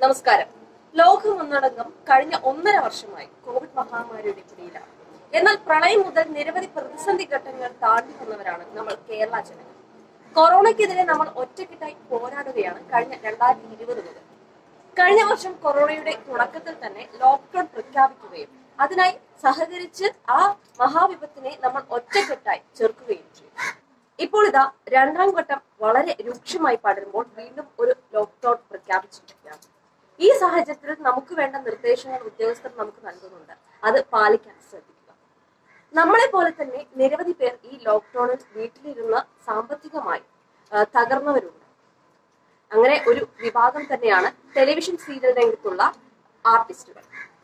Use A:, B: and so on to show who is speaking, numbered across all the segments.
A: നമസ്കാരം ലോകമൊന്നടങ്കം കഴിഞ്ഞ ഒന്നര വർഷമായി കോവിഡ് മഹാമാരിയുടെ പിടിയിലാണ് എന്നാൽ പ്രളയം മുതൽ നിരവധി പ്രതിസന്ധി ഘട്ടങ്ങൾ താണ്ടി വന്നവരാണ് നമ്മൾ കേരള ജനങ്ങൾ കൊറോണയ്ക്കെതിരെ നമ്മൾ ഒറ്റക്കെട്ടായി പോരാടുകയാണ് കഴിഞ്ഞ രണ്ടായിരത്തി ഇരുപത് മുതൽ കഴിഞ്ഞ വർഷം കൊറോണയുടെ തുടക്കത്തിൽ തന്നെ ലോക്ക്ഡൌൺ പ്രഖ്യാപിക്കുകയും അതിനായി സഹകരിച്ച് ആ മഹാവിപത്തിനെ നമ്മൾ ഒറ്റക്കെട്ടായി ചെറുക്കുകയും ചെയ്തു ഇപ്പോൾ ഇതാ രണ്ടാം ഘട്ടം വളരെ രൂക്ഷമായി പടരുമ്പോൾ വീണ്ടും ഒരു ലോക്ക്ഡൌൺ പ്രഖ്യാപിച്ചിരിക്കുകയാണ് ഈ സാഹചര്യത്തിൽ നമുക്ക് വേണ്ട നിർദ്ദേശങ്ങൾ ഉദ്യോഗസ്ഥർ നമുക്ക് നൽകുന്നുണ്ട് അത് പാലിക്കാൻ ശ്രദ്ധിക്കുക നമ്മളെ പോലെ തന്നെ നിരവധി പേർ ഈ ലോക്ക്ഡൌണിൽ വീട്ടിലിരുന്ന് സാമ്പത്തികമായി ആ, തകർന്നവരുണ്ട് അങ്ങനെ ഒരു വിഭാഗം തന്നെയാണ് ടെലിവിഷൻ സീരിയൽ രംഗത്തുള്ള ആർട്ടിസ്റ്റുകൾ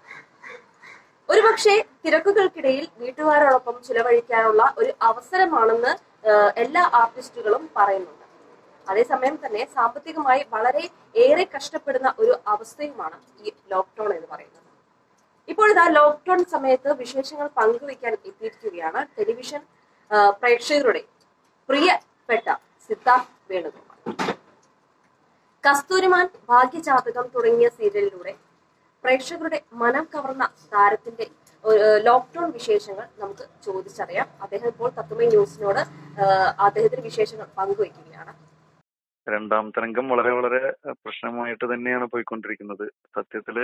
A: ഒരുപക്ഷെ തിരക്കുകൾക്കിടയിൽ വീട്ടുകാരോടൊപ്പം ചിലവഴിക്കാനുള്ള ഒരു അവസരമാണെന്ന് ആഹ്, എല്ലാ ആർട്ടിസ്റ്റുകളും പറയുന്നുണ്ട് അതേസമയം തന്നെ സാമ്പത്തികമായി വളരെ ഏറെ കഷ്ടപ്പെടുന്ന ഒരു അവസ്ഥയുമാണ് ഈ ലോക്ക്ഡൌൺ എന്ന് പറയുന്നത് ഇപ്പോൾ ഇതാ ലോക്ക്ഡൌൺ സമയത്ത് വിശേഷങ്ങൾ പങ്കുവയ്ക്കാൻ എത്തിയിരിക്കുകയാണ് ടെലിവിഷൻ ആഹ്, പ്രേക്ഷകരുടെ പ്രിയപ്പെട്ട സിദ്ധാർത്ഥ് വേണുഗോപാൽ കസ്തൂരിമാൻ ഭാഗ്യജാതകം തുടങ്ങിയ സീരിയലിലൂടെ പ്രേക്ഷകരുടെ മനം കവർന്ന താരത്തിന്റെ ഏഹ്, ലോക്ക്ഡൌൺ വിശേഷങ്ങൾ നമുക്ക് ചോദിച്ചറിയാം അദ്ദേഹം ഇപ്പോൾ തത്വമൈ ന്യൂസിനോട് ഏഹ്, അദ്ദേഹത്തിന്റെ വിശേഷങ്ങൾ പങ്കുവയ്ക്കുകയാണ്
B: രണ്ടാം തരംഗം വളരെ വളരെ പ്രശ്നമായിട്ട് തന്നെയാണ് പോയിക്കൊണ്ടിരിക്കുന്നത് സത്യത്തില്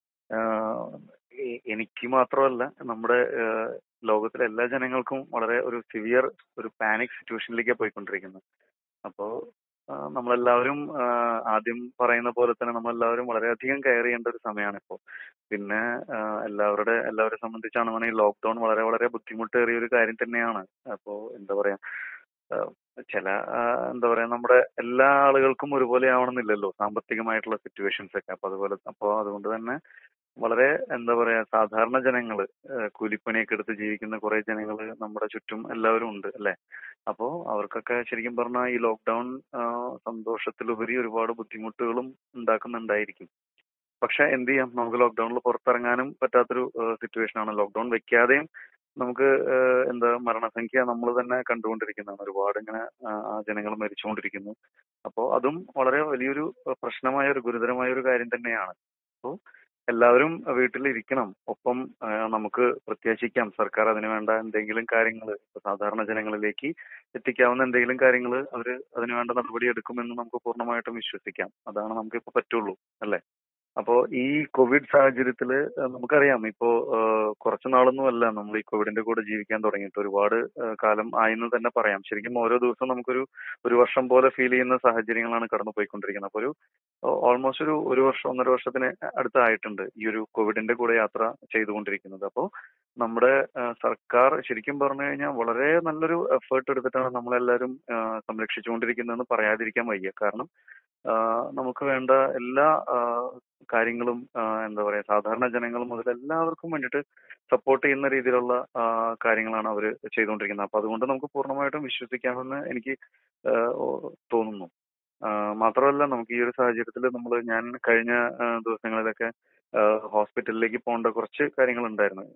B: ആഹ് എ- എനിക്ക് മാത്രമല്ല നമ്മുടെ ആഹ് ലോകത്തിലെ എല്ലാ ജനങ്ങൾക്കും വളരെ ഒരു സിവിയർ ഒരു പാനിക് സിറ്റുവേഷനിലേക്കാണ് പോയിക്കൊണ്ടിരിക്കുന്നത് അപ്പോ ആഹ് നമ്മളെല്ലാവരും ആഹ് ആദ്യം പറയുന്ന പോലെ തന്നെ നമ്മളെല്ലാവരും വളരെയധികം കെയർ ചെയ്യേണ്ട ഒരു സമയമാണ് ഇപ്പോൾ പിന്നെ ആഹ് എല്ലാവരുടെ എല്ലാവരെ സംബന്ധിച്ചാണ് ഈ ലോക്ക്ഡൌൺ വളരെ വളരെ ബുദ്ധിമുട്ടേറിയ ഒരു കാര്യം തന്നെയാണ് അപ്പോ എന്താ പറയാ ആഹ് ചില ആഹ് എന്താ പറയാ നമ്മുടെ എല്ലാ ആളുകൾക്കും ഒരുപോലെ ആവണമെന്നില്ലല്ലോ സാമ്പത്തികമായിട്ടുള്ള സിറ്റുവേഷൻസ് ഒക്കെ അപ്പൊ അതുപോലെ അപ്പൊ അതുകൊണ്ട് തന്നെ വളരെ എന്താ പറയാ സാധാരണ ജനങ്ങള് ആഹ് കൂലിപ്പണിയൊക്കെ എടുത്ത് ജീവിക്കുന്ന കുറെ ജനങ്ങള് നമ്മുടെ ചുറ്റും എല്ലാവരും ഉണ്ട് അല്ലെ അപ്പോ അവർക്കൊക്കെ ശരിക്കും പറഞ്ഞാൽ ഈ ലോക്ക്ഡൌൺ സന്തോഷത്തിലുപരി ഒരുപാട് ബുദ്ധിമുട്ടുകളും ഉണ്ടാക്കുന്നുണ്ടായിരിക്കും പക്ഷെ എന്ത് ചെയ്യാം നമുക്ക് ലോക്ക്ഡൌണിൽ പുറത്തിറങ്ങാനും പറ്റാത്തൊരു സിറ്റുവേഷൻ ആണ് ലോക്ക്ഡൌൺ വെക്കാതെയും നമുക്ക് ഏഹ് എന്താ മരണസംഖ്യ നമ്മൾ തന്നെ കണ്ടുകൊണ്ടിരിക്കുന്നതാണ് ഒരുപാട് ഇങ്ങനെ ജനങ്ങൾ മരിച്ചുകൊണ്ടിരിക്കുന്നു അപ്പോൾ അതും വളരെ വലിയൊരു ഏഹ് പ്രശ്നമായ ഒരു ഗുരുതരമായ ഒരു കാര്യം തന്നെയാണ് അപ്പോൾ എല്ലാവരും വീട്ടിലിരിക്കണം ഒപ്പം ഏഹ് നമുക്ക് പ്രത്യാശിക്കാം സർക്കാർ അതിന് വേണ്ട എന്തെങ്കിലും കാര്യങ്ങൾ സാധാരണ ജനങ്ങളിലേക്ക് എത്തിക്കാവുന്ന എന്തെങ്കിലും കാര്യങ്ങൾ അവർ അതിന് വേണ്ട നടപടി എടുക്കുമെന്ന് നമുക്ക് പൂർണ്ണമായിട്ടും വിശ്വസിക്കാം അതാണ് നമുക്കിപ്പോ പറ്റുള്ളൂ അല്ലേ അപ്പോ ഈ കോവിഡ് സാഹചര്യത്തില് ഏഹ് നമുക്കറിയാം ഇപ്പോ ഏഹ് കുറച്ചു നാളൊന്നും അല്ല നമ്മൾ ഈ കോവിഡിന്റെ കൂടെ ജീവിക്കാൻ തുടങ്ങിയിട്ട് ഒരുപാട് ഏഹ് കാലം ആയെന്ന് തന്നെ പറയാം ശരിക്കും ഓരോ ദിവസവും നമുക്കൊരു ഒരു വർഷം പോലെ ഫീൽ ചെയ്യുന്ന സാഹചര്യങ്ങളാണ് കടന്നു പോയിക്കൊണ്ടിരിക്കുന്നത് അപ്പൊ ഒരു ഓൾമോസ്റ്റ് ഒരു ഒരു വർഷം ഒന്നര വർഷത്തിന് അടുത്തായിട്ടുണ്ട് ഈ ഒരു കോവിഡിന്റെ കൂടെ യാത്ര ചെയ്തുകൊണ്ടിരിക്കുന്നത് അപ്പോൾ നമ്മുടെ ഏഹ് സർക്കാർ ശരിക്കും പറഞ്ഞു കഴിഞ്ഞാൽ വളരെ നല്ലൊരു എഫേർട്ട് എടുത്തിട്ടാണ് നമ്മളെല്ലാവരും ഏഹ് സംരക്ഷിച്ചുകൊണ്ടിരിക്കുന്നതെന്ന് പറയാതിരിക്കാൻ വയ്യ കാരണം ആഹ് നമുക്ക് വേണ്ട എല്ലാ ആഹ് കാര്യങ്ങളും ആഹ് എന്താ പറയാ സാധാരണ ജനങ്ങൾ മുതൽ എല്ലാവർക്കും വേണ്ടിയിട്ട് സപ്പോർട്ട് ചെയ്യുന്ന രീതിയിലുള്ള ആഹ് കാര്യങ്ങളാണ് അവർ ചെയ്തുകൊണ്ടിരിക്കുന്നത് അപ്പൊ അതുകൊണ്ട് നമുക്ക് പൂർണ്ണമായിട്ടും വിശ്വസിക്കാമെന്ന് എനിക്ക് ആഹ് ഓ- തോന്നുന്നു ആഹ് മാത്രമല്ല നമുക്ക് ഈ ഒരു സാഹചര്യത്തിൽ നമ്മൾ ഞാൻ കഴിഞ്ഞ ആഹ് ദിവസങ്ങളിലൊക്കെ ആഹ് ഹോസ്പിറ്റലിലേക്ക് പോകേണ്ട കുറച്ച് കാര്യങ്ങൾ ഉണ്ടായിരുന്നു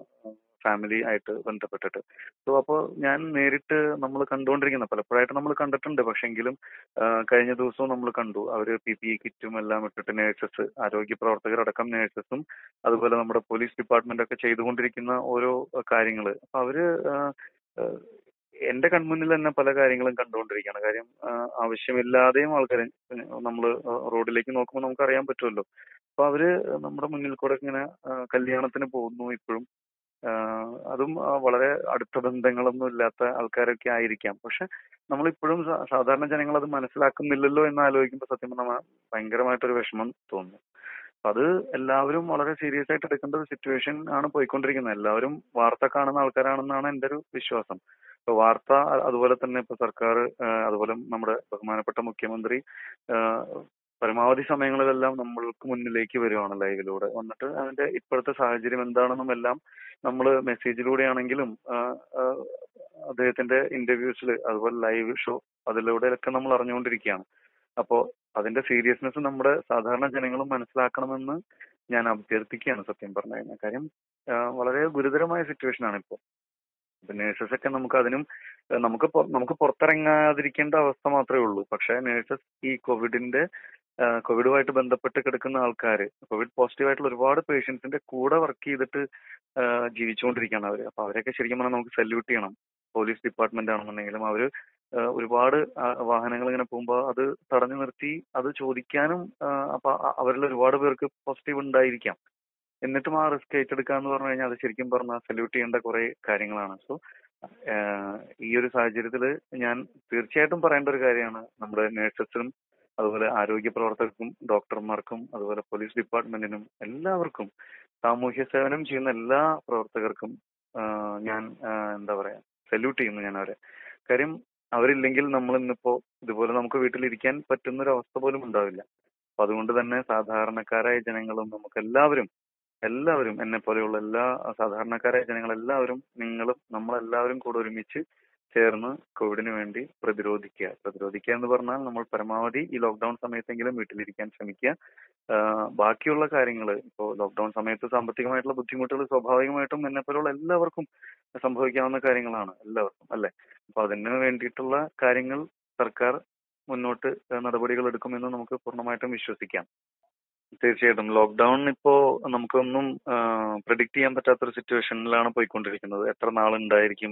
B: ഫാമിലി ആയിട്ട് ബന്ധപ്പെട്ടിട്ട് സോ അപ്പോൾ ഞാൻ നേരിട്ട് നമ്മൾ കണ്ടുകൊണ്ടിരിക്കുന്ന പലപ്പോഴായിട്ട് നമ്മൾ കണ്ടിട്ടുണ്ട് പക്ഷെങ്കിലും ആഹ് കഴിഞ്ഞ ദിവസവും നമ്മൾ കണ്ടു അവർ പി പി ഇ കിറ്റും എല്ലാം ഇട്ടിട്ട് നേഴ്സസ് ആരോഗ്യ പ്രവർത്തകരടക്കം നേഴ്സസും അതുപോലെ നമ്മുടെ പോലീസ് ഡിപ്പാർട്ട്മെന്റ് ഒക്കെ ചെയ്തുകൊണ്ടിരിക്കുന്ന ഓരോ കാര്യങ്ങൾ അപ്പൊ അവര് ആഹ് ആഹ് എന്റെ കൺമുന്നിൽ തന്നെ പല കാര്യങ്ങളും കണ്ടുകൊണ്ടിരിക്കുകയാണ് കാര്യം ആഹ് ആവശ്യമില്ലാതെയും ആൾക്കാരെ നമ്മൾ റോഡിലേക്ക് നോക്കുമ്പോൾ നമുക്ക് അറിയാൻ പറ്റുമല്ലോ അപ്പൊ അവര് നമ്മുടെ മുന്നിൽ കൂടെ ഇങ്ങനെ ആഹ് കല്യാണത്തിന് പോകുന്നു ഇപ്പോഴും ആഹ് അതും ആഹ് വളരെ അടുത്ത ബന്ധങ്ങളൊന്നും ഇല്ലാത്ത ആൾക്കാരൊക്കെ ആയിരിക്കാം പക്ഷെ നമ്മളിപ്പോഴും സാ- സാധാരണ ജനങ്ങൾ അത് മനസ്സിലാക്കുന്നില്ലല്ലോ എന്ന് ആലോചിക്കുമ്പോൾ സത്യം പറഞ്ഞാൽ ഭയങ്കരമായിട്ടൊരു വിഷമം തോന്നുന്നു അപ്പൊ അത് എല്ലാവരും വളരെ സീരിയസ് ആയിട്ട് എടുക്കേണ്ട ഒരു സിറ്റുവേഷൻ ആണ് പോയിക്കൊണ്ടിരിക്കുന്നത് എല്ലാവരും വാർത്ത കാണുന്ന ആൾക്കാരാണെന്നാണ് എന്റെ ഒരു വിശ്വാസം ഇപ്പൊ വാർത്ത അ- അതുപോലെ തന്നെ ഇപ്പൊ സർക്കാർ ആഹ് അതുപോലെ നമ്മുടെ ബഹുമാനപ്പെട്ട മുഖ്യമന്ത്രി ആഹ് പരമാവധി സമയങ്ങളിലെല്ലാം നമ്മൾക്ക് മുന്നിലേക്ക് വരുവാണ് ലൈവിലൂടെ വന്നിട്ട് അതിന്റെ ഇപ്പോഴത്തെ സാഹചര്യം എന്താണെന്നും എല്ലാം നമ്മൾ മെസ്സേജിലൂടെ ആണെങ്കിലും അദ്ദേഹത്തിന്റെ ഇന്റർവ്യൂസിൽ അതുപോലെ ലൈവ് ഷോ അതിലൂടെയൊക്കെ നമ്മൾ അറിഞ്ഞുകൊണ്ടിരിക്കുകയാണ് അപ്പോ അതിന്റെ സീരിയസ്നെസ് നമ്മുടെ സാധാരണ ജനങ്ങളും മനസ്സിലാക്കണമെന്ന് ഞാൻ അഭ്യർത്ഥിക്കുകയാണ് സത്യം പറഞ്ഞു കഴിഞ്ഞാൽ കാര്യം ആ, വളരെ ഗുരുതരമായ സിറ്റുവേഷൻ ആണ് ഇപ്പോൾ നേഴ്സസ് ഒക്കെ നമുക്ക് അതിനും ഏഹ് നമുക്ക് പൊ- നമുക്ക് പുറത്തിറങ്ങാതിരിക്കേണ്ട അവസ്ഥ മാത്രമേ ഉള്ളൂ പക്ഷെ നേഴ്സസ് ഈ കോവിഡിന്റെ കോവിഡുമായിട്ട് ബന്ധപ്പെട്ട് കിടക്കുന്ന ആൾക്കാർ കോവിഡ് പോസിറ്റീവ് ആയിട്ടുള്ള ഒരുപാട് പേഷ്യൻസിന്റെ കൂടെ വർക്ക് ചെയ്തിട്ട് ആ, ജീവിച്ചുകൊണ്ടിരിക്കുകയാണ് അവർ അപ്പൊ അവരെയൊക്കെ ശരിക്കും പറഞ്ഞാൽ നമുക്ക് സല്യൂട്ട് ചെയ്യണം പോലീസ് ഡിപ്പാർട്ട്മെന്റ് ആണെന്നുണ്ടെങ്കിലും അവര് ആ, ഒരുപാട് ആ, വാഹനങ്ങൾ ഇങ്ങനെ പോകുമ്പോൾ അത് തടഞ്ഞു നിർത്തി അത് ചോദിക്കാനും ആ, അപ്പൊ അ- അവരിൽ ഒരുപാട് പേർക്ക് പോസിറ്റീവ് ഉണ്ടായിരിക്കാം എന്നിട്ടും ആ റിസ്ക് ഏറ്റെടുക്കുക എന്ന് പറഞ്ഞു കഴിഞ്ഞാൽ അത് ശരിക്കും പറഞ്ഞാൽ സല്യൂട്ട് ചെയ്യേണ്ട കുറെ കാര്യങ്ങളാണ് സോ ഈ ഒരു സാഹചര്യത്തിൽ ഞാൻ തീർച്ചയായിട്ടും പറയേണ്ട ഒരു കാര്യമാണ് നമ്മുടെ നഴ്സസിനും അതുപോലെ ആരോഗ്യ പ്രവർത്തകർക്കും ഡോക്ടർമാർക്കും അതുപോലെ പോലീസ് ഡിപ്പാർട്ട്മെന്റിനും എല്ലാവർക്കും സാമൂഹ്യ സേവനം ചെയ്യുന്ന എല്ലാ പ്രവർത്തകർക്കും ആ, ഞാൻ ആ, എന്താ പറയാ സല്യൂട്ട് ചെയ്യുന്നു ഞാൻ അവരെ കാര്യം അവരില്ലെങ്കിൽ നമ്മൾ ഇന്നിപ്പോ ഇതുപോലെ നമുക്ക് വീട്ടിലിരിക്കാൻ പറ്റുന്ന ഒരു അവസ്ഥ പോലും ഉണ്ടാവില്ല അപ്പൊ അതുകൊണ്ട് തന്നെ സാധാരണക്കാരായ ജനങ്ങളും നമുക്ക് എല്ലാവരും എല്ലാവരും എന്നെ പോലെയുള്ള എല്ലാ സാധാരണക്കാരായ ജനങ്ങൾ എല്ലാവരും നിങ്ങളും നമ്മളെല്ലാവരും കൂടെ ഒരുമിച്ച് ചേർന്ന് കോവിഡിന് വേണ്ടി പ്രതിരോധിക്കുക പ്രതിരോധിക്കുക എന്ന് പറഞ്ഞാൽ നമ്മൾ പരമാവധി ഈ ലോക്ക്ഡൌൺ സമയത്തെങ്കിലും വീട്ടിലിരിക്കാൻ ശ്രമിക്കുക ആഹ് ബാക്കിയുള്ള കാര്യങ്ങൾ ഇപ്പോൾ ലോക്ക്ഡൌൺ സമയത്ത് സാമ്പത്തികമായിട്ടുള്ള ബുദ്ധിമുട്ടുകൾ സ്വാഭാവികമായിട്ടും എന്നെ പോലുള്ള എല്ലാവർക്കും സംഭവിക്കാവുന്ന കാര്യങ്ങളാണ് എല്ലാവർക്കും അല്ലെ അപ്പൊ അതിന് വേണ്ടിയിട്ടുള്ള കാര്യങ്ങൾ സർക്കാർ മുന്നോട്ട് നടപടികൾ എടുക്കുമെന്ന് നമുക്ക് പൂർണ്ണമായിട്ടും വിശ്വസിക്കാം തീർച്ചയായിട്ടും ലോക്ക്ഡൌൺ ഇപ്പോ നമുക്കൊന്നും പ്രിഡിക്ട് ചെയ്യാൻ പറ്റാത്തൊരു സിറ്റുവേഷനിലാണ് പോയിക്കൊണ്ടിരിക്കുന്നത് എത്ര നാളുണ്ടായിരിക്കും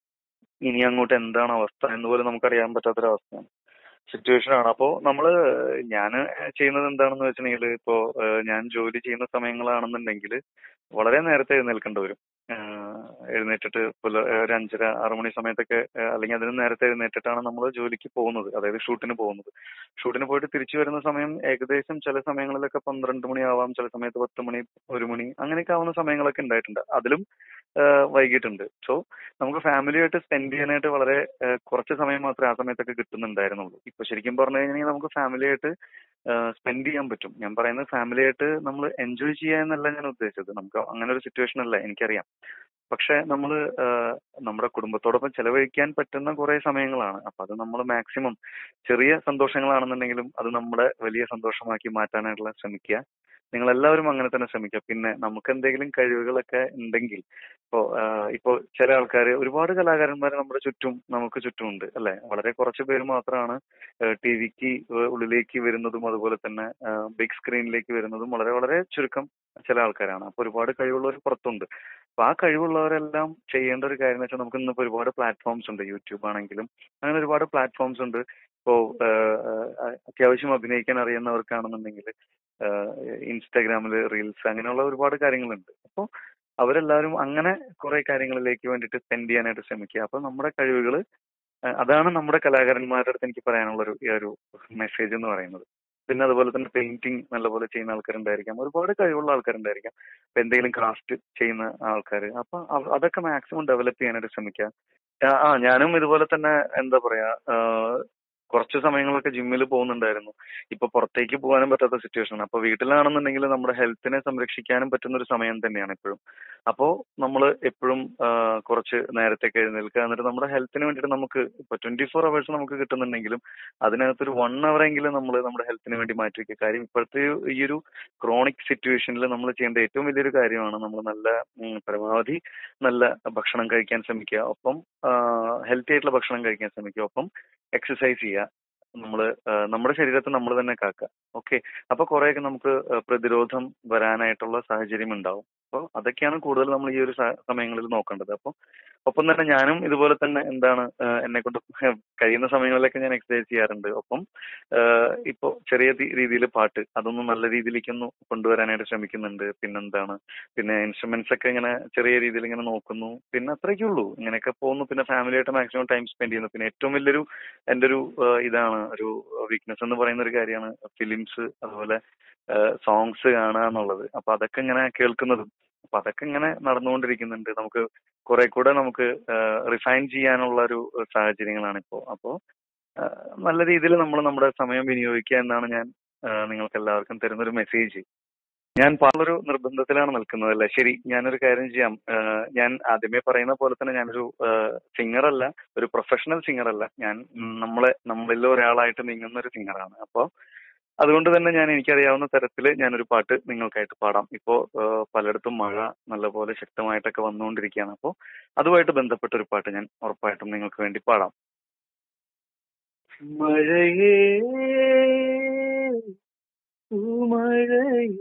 B: ഇനി അങ്ങോട്ട് എന്താണ് അവസ്ഥ എന്ന് പോലും നമുക്കറിയാൻ പറ്റാത്തൊരവസ്ഥയാണ് സിറ്റുവേഷൻ ആണ് അപ്പോ നമ്മള് ഞാൻ ചെയ്യുന്നത് എന്താണെന്ന് വെച്ചിട്ടുണ്ടെങ്കിൽ ഇപ്പോ ഏഹ്, ഞാൻ ജോലി ചെയ്യുന്ന സമയങ്ങളാണെന്നുണ്ടെങ്കിൽ വളരെ നേരത്തെ എഴുന്നേൽക്കേണ്ടി വരും ഏഹ്, എഴുന്നേറ്റിട്ട് പുല- ഒരു അഞ്ചര ആറു മണി സമയത്തൊക്കെ ഏഹ്, അല്ലെങ്കിൽ അതിന് നേരത്തെ എഴുന്നേറ്റിട്ടാണ് നമ്മൾ ജോലിക്ക് പോകുന്നത് അതായത് ഷൂട്ടിന് പോകുന്നത് ഷൂട്ടിന് പോയിട്ട് തിരിച്ചു വരുന്ന സമയം ഏകദേശം ചില സമയങ്ങളിലൊക്കെ പന്ത്രണ്ട് മണിയാവാം ചില സമയത്ത് പത്ത് മണി ഒരു മണി അങ്ങനെയൊക്കെ ആവുന്ന സമയങ്ങളൊക്കെ ഉണ്ടായിട്ടുണ്ട് അതിലും ഏഹ്, വൈകിട്ടുണ്ട് സോ നമുക്ക് ഫാമിലിയായിട്ട് സ്പെൻഡ് ചെയ്യാനായിട്ട് വളരെ ഏഹ്, കുറച്ച് സമയം മാത്രമേ ആ സമയത്തൊക്കെ കിട്ടുന്നുണ്ടായിരുന്നുള്ളൂ ഇപ്പൊ ശരിക്കും പറഞ്ഞു കഴിഞ്ഞാൽ നമുക്ക് ഫാമിലിയായിട്ട് സ്പെൻഡ് ചെയ്യാൻ പറ്റും ഞാൻ പറയുന്നത് ഫാമിലിയായിട്ട് നമ്മൾ എൻജോയ് ചെയ്യുക എന്നല്ല ഞാൻ ഉദ്ദേശിച്ചത് നമുക്ക് അങ്ങനെ ഒരു സിറ്റുവേഷൻ അല്ല എനിക്കറിയാം പക്ഷെ നമ്മൾ നമ്മുടെ കുടുംബത്തോടൊപ്പം ചെലവഴിക്കാൻ പറ്റുന്ന കുറെ സമയങ്ങളാണ് അപ്പൊ അത് നമ്മൾ മാക്സിമം ചെറിയ സന്തോഷങ്ങളാണെന്നുണ്ടെങ്കിലും അത് നമ്മുടെ വലിയ സന്തോഷമാക്കി മാറ്റാനായിട്ടുള്ള ശ്രമിക്കുക നിങ്ങൾ എല്ലാവരും അങ്ങനെ തന്നെ ശ്രമിക്കുക പിന്നെ നമുക്ക് എന്തെങ്കിലും കഴിവുകളൊക്കെ ഉണ്ടെങ്കിൽ ഇപ്പോ ആഹ് ഇപ്പോ ചില ആൾക്കാർ ഒരുപാട് കലാകാരന്മാർ നമ്മുടെ ചുറ്റും നമുക്ക് ചുറ്റുമുണ്ട് അല്ലെ വളരെ കുറച്ച് പേര് മാത്രമാണ് ടി വിക്ക് ഉള്ളിലേക്ക് വരുന്നതും അതുപോലെ തന്നെ ബിഗ് സ്ക്രീനിലേക്ക് വരുന്നതും വളരെ വളരെ ചുരുക്കം ചില ആൾക്കാരാണ് അപ്പൊ ഒരുപാട് കഴിവുള്ളവർ പുറത്തുണ്ട് അപ്പൊ ആ കഴിവുള്ളവരെല്ലാം ചെയ്യേണ്ട ഒരു കാര്യം എന്ന് വെച്ചാൽ നമുക്ക് ഇന്നിപ്പോ ഒരുപാട് പ്ലാറ്റ്ഫോംസ് ഉണ്ട് യൂട്യൂബ് ആണെങ്കിലും അങ്ങനെ ഒരുപാട് പ്ലാറ്റ്ഫോംസ് ഉണ്ട് ഇപ്പോ ആഹ് അത്യാവശ്യം അഭിനയിക്കാൻ അറിയുന്നവർക്കാണെന്നുണ്ടെങ്കിൽ ഇൻസ്റ്റാഗ്രാമിൽ റീൽസ് അങ്ങനെയുള്ള ഒരുപാട് കാര്യങ്ങളുണ്ട് അപ്പോൾ അവരെല്ലാവരും അങ്ങനെ കുറെ കാര്യങ്ങളിലേക്ക് വേണ്ടിയിട്ട് സ്പെൻഡ് ചെയ്യാനായിട്ട് ശ്രമിക്കുക അപ്പൊ നമ്മുടെ കഴിവുകൾ അതാണ് നമ്മുടെ കലാകാരന്മാരുടെ അടുത്ത് എനിക്ക് പറയാനുള്ള ഒരു ഈ ഒരു മെസ്സേജ് എന്ന് പറയുന്നത് പിന്നെ അതുപോലെ തന്നെ പെയിന്റിങ് നല്ലപോലെ ചെയ്യുന്ന ആൾക്കാരുണ്ടായിരിക്കാം ഒരുപാട് കഴിവുള്ള ആൾക്കാരുണ്ടായിരിക്കാം ഇപ്പൊ എന്തെങ്കിലും ക്രാഫ്റ്റ് ചെയ്യുന്ന ആൾക്കാർ അപ്പൊ അവ- അതൊക്കെ മാക്സിമം ഡെവലപ്പ് ചെയ്യാനായിട്ട് ശ്രമിക്കുക ആ, ആ ഞാനും ഇതുപോലെ തന്നെ എന്താ പറയാ ആ, കുറച്ച് സമയങ്ങളൊക്കെ ജിമ്മിൽ പോകുന്നുണ്ടായിരുന്നു ഇപ്പൊ പുറത്തേക്ക് പോകാനും പറ്റാത്ത സിറ്റുവേഷൻ ആണ് അപ്പൊ വീട്ടിലാണെന്നുണ്ടെങ്കിൽ നമ്മുടെ ഹെൽത്തിനെ സംരക്ഷിക്കാനും പറ്റുന്ന ഒരു സമയം തന്നെയാണ് എപ്പോഴും അപ്പോ നമ്മൾ എപ്പോഴും കുറച്ച് നേരത്തേക്ക് എഴുന്നേൽക്കുക എന്നിട്ട് നമ്മുടെ ഹെൽത്തിന് വേണ്ടിയിട്ട് നമുക്ക് ഇപ്പൊ ട്വന്റി ഫോർ അവേഴ്സ് നമുക്ക് കിട്ടുന്നുണ്ടെങ്കിലും അതിനകത്തൊരു വൺ അവർ എങ്കിലും നമ്മൾ നമ്മുടെ ഹെൽത്തിന് വേണ്ടി മാറ്റി വെക്കുക കാര്യം ഇപ്പോഴത്തെ ഈ ഒരു ക്രോണിക് സിറ്റുവേഷനിൽ നമ്മൾ ചെയ്യേണ്ട ഏറ്റവും വലിയൊരു കാര്യമാണ് നമ്മൾ നല്ല ഉം, പരമാവധി നല്ല ഭക്ഷണം കഴിക്കാൻ ശ്രമിക്കുക ഒപ്പം ഹെൽത്തി ആയിട്ടുള്ള ഭക്ഷണം കഴിക്കാൻ ശ്രമിക്കുക ഒപ്പം എക്സസൈസ് ചെയ്യുക നമ്മൾ നമ്മുടെ ശരീരത്തെ നമ്മൾ തന്നെ കാക്കുക ഓക്കെ അപ്പൊ കുറെയൊക്കെ നമുക്ക് ആ, പ്രതിരോധം വരാനായിട്ടുള്ള സാഹചര്യം ഉണ്ടാവും അപ്പോൾ അതൊക്കെയാണ് കൂടുതൽ നമ്മൾ ഈ ഒരു സ- സമയങ്ങളിൽ നോക്കേണ്ടത് അപ്പോൾ ഒപ്പം തന്നെ ഞാനും ഇതുപോലെ തന്നെ എന്താണ് എന്നെ കൊണ്ട് കഴിയുന്ന സമയങ്ങളിലൊക്കെ ഞാൻ എക്സസൈസ് ചെയ്യാറുണ്ട് ഒപ്പം ഇപ്പോൾ ചെറിയ രീതിയിൽ പാട്ട് അതൊന്നും നല്ല രീതിയിലേക്ക് ഒന്ന് കൊണ്ടുവരാനായിട്ട് ശ്രമിക്കുന്നുണ്ട് പിന്നെന്താണ് പിന്നെ ഇൻസ്ട്രുമെന്റ്സ് ഒക്കെ ഇങ്ങനെ ചെറിയ രീതിയിൽ ഇങ്ങനെ നോക്കുന്നു പിന്നെ അത്രയൊക്കെ ഉള്ളൂ ഇങ്ങനെയൊക്കെ പോകുന്നു പിന്നെ ഫാമിലിയായിട്ട് മാക്സിമം ടൈം സ്പെൻഡ് ചെയ്യുന്നു പിന്നെ ഏറ്റവും വലിയൊരു എൻ്റെ ഒരു ആ, ഇതാണ് ഒരു വീക്ക്നെസ് എന്ന് പറയുന്ന ഒരു കാര്യമാണ് ഫിലിംസ് അതുപോലെ സോങ്സ് കാണുക എന്നുള്ളത് അപ്പൊ അതൊക്കെ ഇങ്ങനെ കേൾക്കുന്നതും അപ്പൊ അതൊക്കെ ഇങ്ങനെ നടന്നുകൊണ്ടിരിക്കുന്നുണ്ട് നമുക്ക് കുറെ കൂടെ നമുക്ക് റിഫൈൻ ചെയ്യാനുള്ള ഒരു സാഹചര്യങ്ങളാണ് ഇപ്പോ അപ്പോ ആ, നല്ല രീതിയിൽ നമ്മൾ നമ്മുടെ സമയം വിനിയോഗിക്കുക എന്നാണ് ഞാൻ ആ, നിങ്ങൾക്ക് എല്ലാവർക്കും തരുന്ന ഒരു മെസ്സേജ് ഞാൻ പാടൊരു നിർബന്ധത്തിലാണ് നിൽക്കുന്നത് അല്ലേ ശരി ഞാനൊരു കാര്യം ചെയ്യാം ആ, ഞാൻ ആദ്യമേ പറയുന്ന പോലെ തന്നെ ഞാനൊരു സിംഗർ അല്ല ഒരു പ്രൊഫഷണൽ സിംഗർ അല്ല ഞാൻ ഉം, നമ്മളെ നമ്മളിൽ ഒരാളായിട്ട് നീങ്ങുന്ന ഒരു സിംഗറാണ് അപ്പോൾ അതുകൊണ്ട് തന്നെ ഞാൻ എനിക്കറിയാവുന്ന തരത്തിൽ ഞാനൊരു പാട്ട് നിങ്ങൾക്കായിട്ട് പാടാം ഇപ്പോൾ പലയിടത്തും മഴ നല്ലപോലെ ശക്തമായിട്ടൊക്കെ വന്നുകൊണ്ടിരിക്കുകയാണ് അപ്പോൾ അതുമായിട്ട് ബന്ധപ്പെട്ട ഒരു പാട്ട് ഞാൻ ഉറപ്പായിട്ടും നിങ്ങൾക്ക് വേണ്ടി പാടാം മഴയേ പൂമഴയിൽ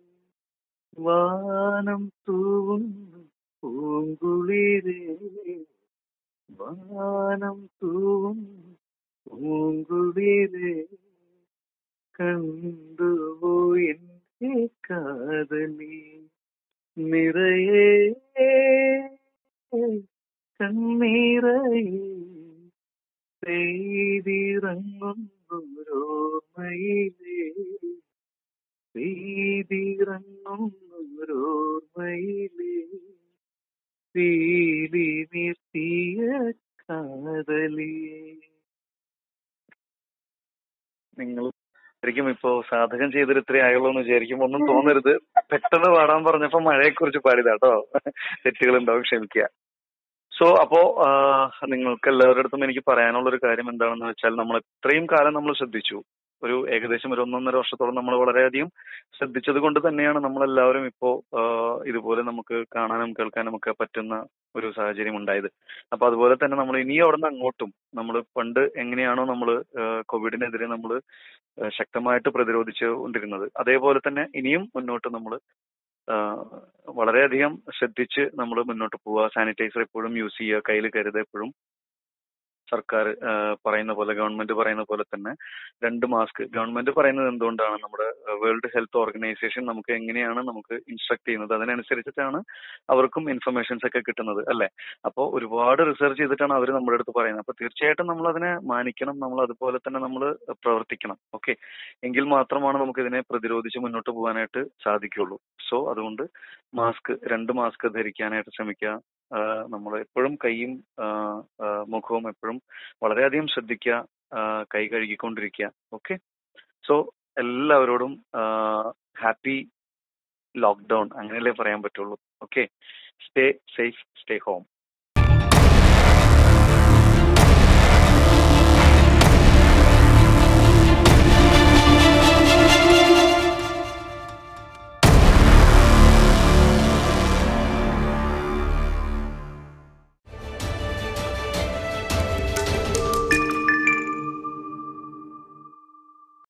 B: വാനം തൂവുന്നു പൂങ്കുളിരേ വാനം തൂവുന്നു പൂങ്കുളിരേ കണ്ടുപോ എന്റെ കാതലി നിറയെ കണ്ണീറയെ പെയ്തിറങ്ങുന്നോരോർമ്മയിലേ പെയ്തിറങ്ങുന്നോരോർമ്മയിലേ തീലി നിർത്തിയ കാതലിയേ നിങ്ങൾ ശരിക്കും ഇപ്പോ സാധകം ചെയ്തിട്ട് ഇത്രേ ആയുള്ളൂ എന്ന് വിചാരിക്കും ഒന്നും തോന്നരുത് പെട്ടെന്ന് പാടാൻ പറഞ്ഞപ്പോ മഴയെ കുറിച്ച് പാടിയതാട്ടോ തെറ്റുകൾ ഉണ്ടാവും ക്ഷമിക്കുക സോ അപ്പോ നിങ്ങൾക്ക് എല്ലാവരുടെ അടുത്തും എനിക്ക് പറയാനുള്ള ഒരു കാര്യം എന്താണെന്ന് വെച്ചാൽ നമ്മൾ ഇത്രയും കാലം നമ്മൾ ശ്രദ്ധിച്ചു ഒരു ഏകദേശം ഒരു ഒന്നൊന്നര വർഷത്തോളം നമ്മൾ വളരെയധികം ശ്രദ്ധിച്ചത് കൊണ്ട് തന്നെയാണ് നമ്മളെല്ലാവരും ഇപ്പോ ആഹ് ഇതുപോലെ നമുക്ക് കാണാനും കേൾക്കാനും ഒക്കെ പറ്റുന്ന ഒരു സാഹചര്യം ഉണ്ടായത് അപ്പൊ അതുപോലെ തന്നെ നമ്മൾ ഇനി അവിടുന്ന് അങ്ങോട്ടും നമ്മൾ പണ്ട് എങ്ങനെയാണോ നമ്മൾ കോവിഡിനെതിരെ നമ്മൾ ശക്തമായിട്ട് പ്രതിരോധിച്ചു കൊണ്ടിരുന്നത് അതേപോലെ തന്നെ ഇനിയും മുന്നോട്ട് നമ്മൾ വളരെയധികം ശ്രദ്ധിച്ച് നമ്മൾ മുന്നോട്ട് പോവുക സാനിറ്റൈസർ എപ്പോഴും യൂസ് ചെയ്യുക കയ്യിൽ കരുതുക എപ്പോഴും സർക്കാർ പറയുന്ന പോലെ ഗവൺമെന്റ് പറയുന്ന പോലെ തന്നെ രണ്ട് മാസ്ക് ഗവൺമെന്റ് പറയുന്നത് എന്തുകൊണ്ടാണ് നമ്മുടെ വേൾഡ് ഹെൽത്ത് ഓർഗനൈസേഷൻ നമുക്ക് എങ്ങനെയാണ് നമുക്ക് ഇൻസ്ട്രക്ട് ചെയ്യുന്നത് അതിനനുസരിച്ചിട്ടാണ് അവർക്കും ഇൻഫർമേഷൻസ് ഒക്കെ കിട്ടുന്നത് അല്ലെ അപ്പോൾ ഒരുപാട് റിസർച്ച് ചെയ്തിട്ടാണ് അവർ നമ്മുടെ അടുത്ത് പറയുന്നത് അപ്പൊ തീർച്ചയായിട്ടും നമ്മൾ അതിനെ മാനിക്കണം നമ്മൾ അതുപോലെ തന്നെ നമ്മൾ പ്രവർത്തിക്കണം ഓക്കെ എങ്കിൽ മാത്രമാണ് നമുക്ക് ഇതിനെ പ്രതിരോധിച്ച് മുന്നോട്ട് പോകാനായിട്ട് സാധിക്കുള്ളൂ സോ അതുകൊണ്ട് മാസ്ക് രണ്ട് മാസ്ക് ധരിക്കാനായിട്ട് ശ്രമിക്കുക നമ്മൾ എപ്പോഴും കൈയും മുഖവും എപ്പോഴും വളരെയധികം ശ്രദ്ധിക്കുക കൈ കഴുകിക്കൊണ്ടിരിക്കുക ഓക്കെ സോ എല്ലാവരോടും ഹാപ്പി ലോക്ക്ഡൗൺ അങ്ങനെയല്ലേ പറയാൻ പറ്റുള്ളൂ okay stay safe stay home